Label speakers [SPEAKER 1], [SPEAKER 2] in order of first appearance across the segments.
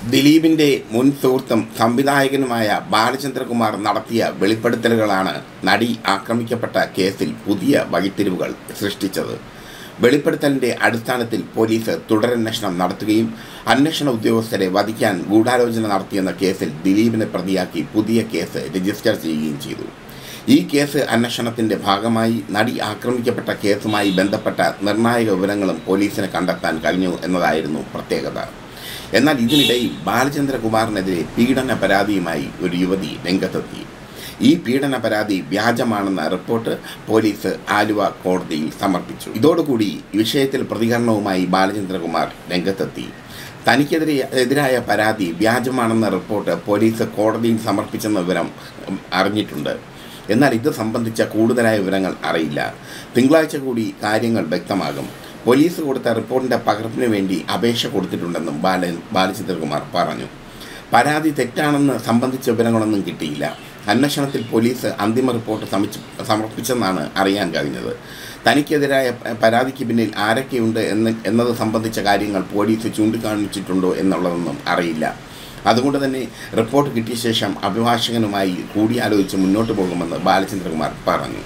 [SPEAKER 1] ദിലീപിന്റെ മുൻ സുഹൃത്തും സംവിധായകനുമായ ബാലചന്ദ്രകുമാർ നടത്തിയ വെളിപ്പെടുത്തലുകളാണ് നടി ആക്രമിക്കപ്പെട്ട കേസിൽ പുതിയ വഴിത്തിരിവുകൾ സൃഷ്ടിച്ചത് വെളിപ്പെടുത്തലിന്റെ അടിസ്ഥാനത്തിൽ പോലീസ് തുടരന്വേഷണം നടത്തുകയും അന്വേഷണ ഉദ്യോഗസ്ഥരെ വധിക്കാൻ ഗൂഢാലോചന നടത്തിയെന്ന കേസിൽ ദിലീപിനെ പ്രതിയാക്കി പുതിയ കേസ് രജിസ്റ്റർ ചെയ്യുകയും ചെയ്തു ഈ കേസ് അന്വേഷണത്തിന്റെ ഭാഗമായി നടി ആക്രമിക്കപ്പെട്ട കേസുമായി ബന്ധപ്പെട്ട നിർണായക വിവരങ്ങളും പോലീസിന് കണ്ടെത്താൻ കഴിഞ്ഞു എന്നതായിരുന്നു പ്രത്യേകത എന്നാൽ ഇതിനിടയിൽ ബാലചന്ദ്രകുമാറിനെതിരെ പീഡന പരാതിയുമായി ഒരു യുവതി രംഗത്തെത്തി ഈ പീഡന പരാതി വ്യാജമാണെന്ന റിപ്പോർട്ട് പോലീസ് ആലുവ കോടതിയിൽ സമർപ്പിച്ചു ഇതോടുകൂടി വിഷയത്തിൽ പ്രതികരണവുമായി ബാലചന്ദ്രകുമാർ രംഗത്തെത്തി തനിക്കെതിരെ എതിരായ പരാതി വ്യാജമാണെന്ന റിപ്പോർട്ട് പോലീസ് കോടതിയിൽ സമർപ്പിച്ചെന്ന വിവരം ഉം, അറിഞ്ഞിട്ടുണ്ട് എന്നാൽ ഇത് സംബന്ധിച്ച കൂടുതലായ വിവരങ്ങൾ അറിയില്ല തിങ്കളാഴ്ച കൂടി കാര്യങ്ങൾ വ്യക്തമാകും പോലീസ് കൊടുത്ത റിപ്പോർട്ടിൻ്റെ പകർപ്പിന് വേണ്ടി അപേക്ഷ കൊടുത്തിട്ടുണ്ടെന്നും ബാലൻ ബാലചന്ദ്രകുമാർ പറഞ്ഞു പരാതി തെറ്റാണെന്ന് സംബന്ധിച്ച വിവരങ്ങളൊന്നും കിട്ടിയില്ല അന്വേഷണത്തിൽ പോലീസ് അന്തിമ റിപ്പോർട്ട് സമിച്ച് സമർപ്പിച്ചെന്നാണ് അറിയാൻ കഴിഞ്ഞത് തനിക്കെതിരായ പ- പരാതിക്ക് പിന്നിൽ ആരൊക്കെയുണ്ട് എന്ന് എന്നത് സംബന്ധിച്ച കാര്യങ്ങൾ പോലീസ് ചൂണ്ടിക്കാണിച്ചിട്ടുണ്ടോ എന്നുള്ളതൊന്നും അറിയില്ല അതുകൊണ്ട് തന്നെ റിപ്പോർട്ട് കിട്ടിയ ശേഷം അഭിഭാഷകനുമായി കൂടിയാലോചിച്ച് മുന്നോട്ട് പോകുമെന്ന് ബാലചന്ദ്രകുമാർ പറഞ്ഞു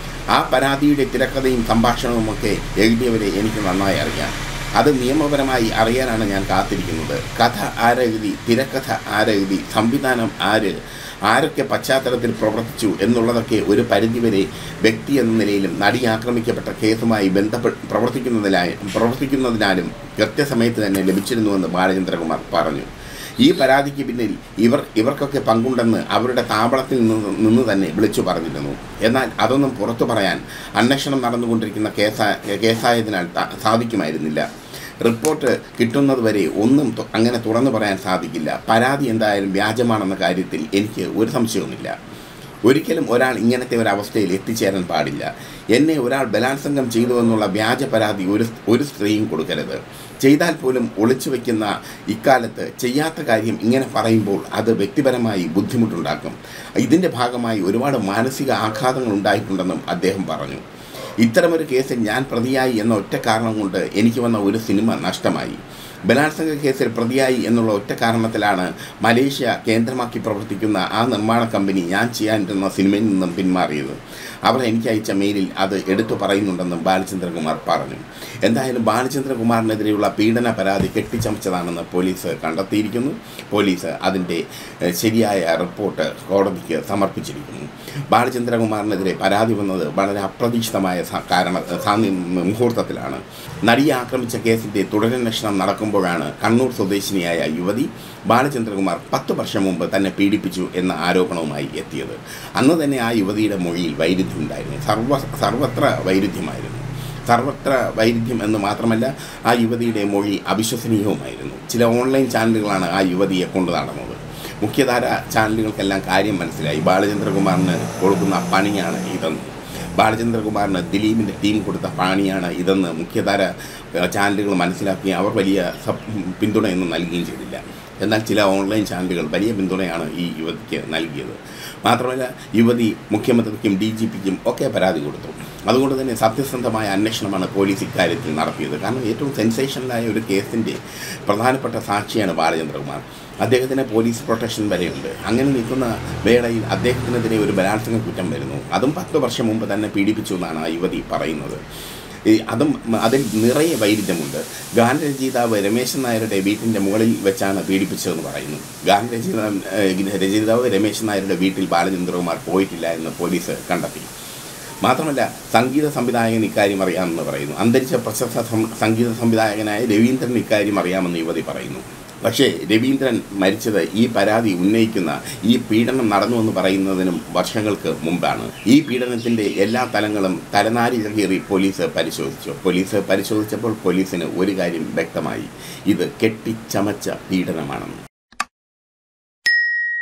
[SPEAKER 1] ആ പരാതിയുടെ തിരക്കഥയും സംഭാഷണവുമൊക്കെ എഴുതിയവരെ എനിക്ക് നന്നായി അറിയാം അത് നിയമപരമായി അറിയാനാണ് ഞാൻ കാത്തിരിക്കുന്നത് കഥ ആരെഴുതി തിരക്കഥ ആരെഴുതി സംവിധാനം ആര് ആരൊക്കെ പശ്ചാത്തലത്തിൽ പ്രവർത്തിച്ചു എന്നുള്ളതൊക്കെ ഒരു പരിധിവരെ വ്യക്തി എന്ന നിലയിലും നടി ആക്രമിക്കപ്പെട്ട കേസുമായി ബന്ധപ്പെട്ട് പ്രവർത്തിക്കുന്നതിനായി പ്രവർത്തിക്കുന്നതിനാലും കൃത്യസമയത്ത് തന്നെ ലഭിച്ചിരുന്നുവെന്ന് ബാലചന്ദ്രകുമാർ പറഞ്ഞു ഈ പരാതിക്ക് പിന്നിൽ ഇവർ ഇവർക്കൊക്കെ പങ്കുണ്ടെന്ന് അവരുടെ താവളത്തിൽ നിന്ന് നിന്ന് തന്നെ വിളിച്ചു പറഞ്ഞിരുന്നു എന്നാൽ അതൊന്നും പുറത്തു പറയാൻ അന്വേഷണം നടന്നുകൊണ്ടിരിക്കുന്ന കേസാ കേസായതിനാൽ ത- സാധിക്കുമായിരുന്നില്ല റിപ്പോർട്ട് കിട്ടുന്നതുവരെ ഒന്നും തു- അങ്ങനെ തുറന്നു പറയാൻ സാധിക്കില്ല പരാതി എന്തായാലും വ്യാജമാണെന്ന കാര്യത്തിൽ എനിക്ക് ഒരു സംശയവുമില്ല ഒരിക്കലും ഒരാൾ ഇങ്ങനത്തെ ഒരു അവസ്ഥയിൽ എത്തിച്ചേരാൻ പാടില്ല എന്നെ ഒരാൾ ബലാത്സംഗം ചെയ്തു എന്നുള്ള വ്യാജ പരാതി ഒരു ഒരു സ്ത്രീയും കൊടുക്കരുത് ചെയ്താൽ പോലും ഒളിച്ചു വയ്ക്കുന്ന ഇക്കാലത്ത് ചെയ്യാത്ത കാര്യം ഇങ്ങനെ പറയുമ്പോൾ അത് വ്യക്തിപരമായി ബുദ്ധിമുട്ടുണ്ടാക്കും ഇതിൻ്റെ ഭാഗമായി ഒരുപാട് മാനസിക ആഘാതങ്ങൾ ഉണ്ടായിട്ടുണ്ടെന്നും അദ്ദേഹം പറഞ്ഞു ഇത്തരമൊരു കേസിൽ ഞാൻ പ്രതിയായി എന്ന ഒറ്റ കാരണം കൊണ്ട് എനിക്ക് വന്ന ഒരു സിനിമ നഷ്ടമായി ബലാത്സംഗ കേസിൽ പ്രതിയായി എന്നുള്ള ഒറ്റ കാരണത്തിലാണ് മലേഷ്യ കേന്ദ്രമാക്കി പ്രവർത്തിക്കുന്ന ആ നിർമ്മാണ കമ്പനി ഞാൻ ചെയ്യാനിരുന്ന സിനിമയിൽ നിന്നും പിന്മാറിയത് അവർ എനിക്ക് അയച്ച മെയിലിൽ അത് എടുത്തു പറയുന്നുണ്ടെന്നും ബാലചന്ദ്രകുമാർ പറഞ്ഞു എന്തായാലും ബാലചന്ദ്രകുമാറിനെതിരെയുള്ള പീഡന പരാതി കെട്ടിച്ചമച്ചതാണെന്ന് പോലീസ് കണ്ടെത്തിയിരിക്കുന്നു പോലീസ് അതിൻ്റെ എഹ്, ശരിയായ റിപ്പോർട്ട് കോടതിക്ക് സമർപ്പിച്ചിരിക്കുന്നു ബാലചന്ദ്രകുമാറിനെതിരെ പരാതി വന്നത് വളരെ അപ്രതീക്ഷിതമായ സ- കാരണ സാന്നി മുഹൂർത്തത്തിലാണ് നടിയെ ആക്രമിച്ച കേസിൻ്റെ തുടരന്വേഷണം നടക്കുമ്പോഴാണ് കണ്ണൂർ സ്വദേശിനിയായ യുവതി ബാലചന്ദ്രകുമാർ പത്ത് വർഷം മുമ്പ് തന്നെ പീഡിപ്പിച്ചു എന്ന ആരോപണവുമായി എത്തിയത് അന്ന് തന്നെ ആ യുവതിയുടെ മൊഴിയിൽ വൈരുദ്ധ്യം ഉണ്ടായിരുന്നു സർവ സർവത്ര വൈരുദ്ധ്യമായിരുന്നു സർവത്ര വൈരുദ്ധ്യം എന്ന് മാത്രമല്ല ആ യുവതിയുടെ മൊഴി അവിശ്വസനീയവുമായിരുന്നു ചില ഓൺലൈൻ ചാനലുകളാണ് ആ യുവതിയെ കൊണ്ടു നടന്നത് മുഖ്യധാര ചാനലുകൾക്കെല്ലാം കാര്യം മനസ്സിലായി ബാലചന്ദ്രകുമാറിന് കൊടുക്കുന്ന പണിയാണ് ഇതെന്ന് ബാലചന്ദ്രകുമാറിന് ദിലീപിൻ്റെ ടീം കൊടുത്ത പണിയാണ് ഇതെന്ന് മുഖ്യധാര ഏഹ്, ചാനലുകൾ മനസ്സിലാക്കുകയും അവർ വലിയ സപ് പിന്തുണയൊന്നും നൽകുകയും ചെയ്തില്ല എന്നാൽ ചില ഓൺലൈൻ ചാനലുകൾ വലിയ പിന്തുണയാണ് ഈ യുവതിക്ക് നൽകിയത് മാത്രമല്ല യുവതി മുഖ്യമന്ത്രിക്കും ഡി ജി പിക്കും ഒക്കെ പരാതി കൊടുത്തു അതുകൊണ്ട് തന്നെ സത്യസന്ധമായ അന്വേഷണമാണ് പോലീസ് ഇക്കാര്യത്തിൽ നടത്തിയത് കാരണം ഏറ്റവും സെൻസേഷണലായ ഒരു കേസിൻ്റെ പ്രധാനപ്പെട്ട സാക്ഷിയാണ് ബാലചന്ദ്രകുമാർ അദ്ദേഹത്തിന് പോലീസ് പ്രൊട്ടക്ഷൻ വരെയുണ്ട് അങ്ങനെ നിൽക്കുന്ന വേളയിൽ അദ്ദേഹത്തിനെതിരെ ഒരു ബലാത്സംഗ കുറ്റം വരുന്നു അതും പത്ത് വർഷം മുമ്പ് തന്നെ പീഡിപ്പിച്ചു എന്നാണ് ആ യുവതി പറയുന്നത് ഈ അതും അതിൽ നിറയെ വൈരുദ്ധ്യമുണ്ട് ഗാനരചയിതാവ് രമേശൻ നായരുടെ വീട്ടിൻ്റെ മുകളിൽ വെച്ചാണ് പീഡിപ്പിച്ചതെന്ന് പറയുന്നു ഗാനരചയിത ഏഹ്, രചയിതാവ് രമേശൻ നായരുടെ വീട്ടിൽ ബാലചന്ദ്രകുമാർ പോയിട്ടില്ല എന്ന് പോലീസ് കണ്ടെത്തി മാത്രമല്ല സംഗീത സംവിധായകൻ ഇക്കാര്യം അറിയാമെന്ന് പറയുന്നു അന്തരിച്ച പ്രശസ്ത സം- സംഗീത സംവിധായകനായ രവീന്ദ്രൻ ഇക്കാര്യം അറിയാമെന്ന് യുവതി പറയുന്നു പക്ഷേ രവീന്ദ്രൻ മരിച്ചത് ഈ പരാതി ഉന്നയിക്കുന്ന ഈ പീഡനം നടന്നുവെന്ന് പറയുന്നതിനും വർഷങ്ങൾക്ക് മുമ്പാണ് ഈ പീഡനത്തിൻ്റെ എല്ലാ തലങ്ങളും തലനാരി കീറി പോലീസ് പരിശോധിച്ചു പോലീസ് പരിശോധിച്ചപ്പോൾ പോലീസിന് ഒരു കാര്യം വ്യക്തമായി ഇത് കെട്ടിച്ചമച്ച പീഡനമാണെന്ന്